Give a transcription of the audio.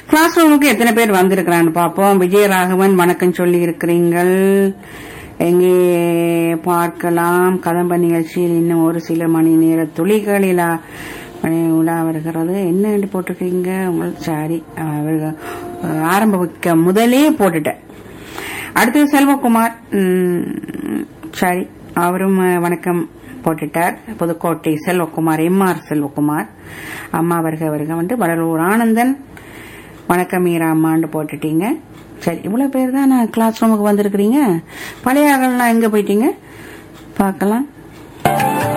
class ரூமுக்கு எத்தனை பேர் வந்திருக்கிறான்னு பாப்போம் விஜயராகவன் வணக்கம் சொல்லி இருக்கிறீங்கள் எங்கே பார்க்கலாம் கதம்ப நிகழ்ச்சியில் இன்னும் ஒரு சில மணி நேர துளிகளில் மணி உலா வருகிறது என்ன போட்டிருக்கீங்க உங்கள் சாரி அவர்கள் ஆரம்பிக்க முதலே போட்டுட்டேன் அடுத்தது செல்வகுமார் ம், சரி அவரும் அஹ், வணக்கம் போட்டுட்டார் புதுக்கோட்டை செல்வகுமார் எம்ஆர் செல்வகுமார் அம்மா வருக வருக வந்து வடலூர் ஆனந்தன் வணக்கம் மீரா அம்மான்னு போட்டுட்டீங்க சரி இவ்வளவு பேர் தான் நான் கிளாஸ் ரூமுக்கு வந்திருக்கிறீங்க பழைய ஆகலாம் எங்க போயிட்டீங்க பார்க்கலாம்